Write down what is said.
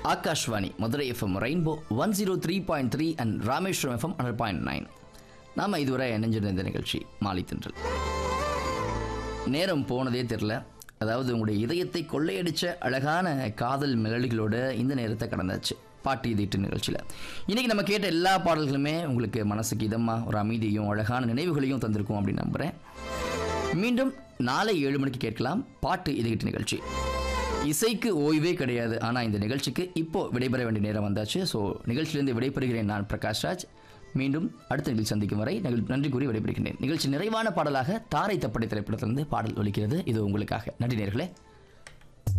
Akashvani Madurai FM rainbow one zero three point three and Rameswaram FM hundred point nine நாம் இதுவரை இணைஞ்சிருந்த இந்த நிகழ்ச்சி மாலை தின்றல் நேரம் போனதே தெரில அதாவது உங்களுடைய இதயத்தை கொள்ளையடிச்ச அழகான காதல் மெலடிகளோட இந்த நேரத்தை கடந்தாச்சு பாட்டு இதீட்டு நிகழ்ச்சியில் இன்றைக்கி நம்ம கேட்ட எல்லா பாடல்களுமே உங்களுக்கு மனசுக்கு இதமாக ஒரு அமைதியும் அழகான நினைவுகளையும் தந்திருக்கும் அப்படின்னு நம்புகிறேன் மீண்டும் நாளை ஏழு மணிக்கு கேட்கலாம் பாட்டு இதீட்டு நிகழ்ச்சி இசைக்கு ஓய்வே கிடையாது ஆனால் இந்த நிகழ்ச்சிக்கு இப்போ விடைபெற வேண்டிய நேரம் வந்தாச்சு ஸோ நிகழ்ச்சியிலிருந்து விடைபெறுகிறேன் நான் பிரகாஷ் ராஜ் மீண்டும் அடுத்த நிகழ்ச்சி சந்திக்கும் வரை நிகழ்- நன்றி கூறி விடைபெறுகிறேன் நிகழ்ச்சி நிறைவான பாடலாக தாரை தப்படை திரைப்படத்திலிருந்து பாடல் ஒலிக்கிறது இது உங்களுக்காக நன்றி நேர்களே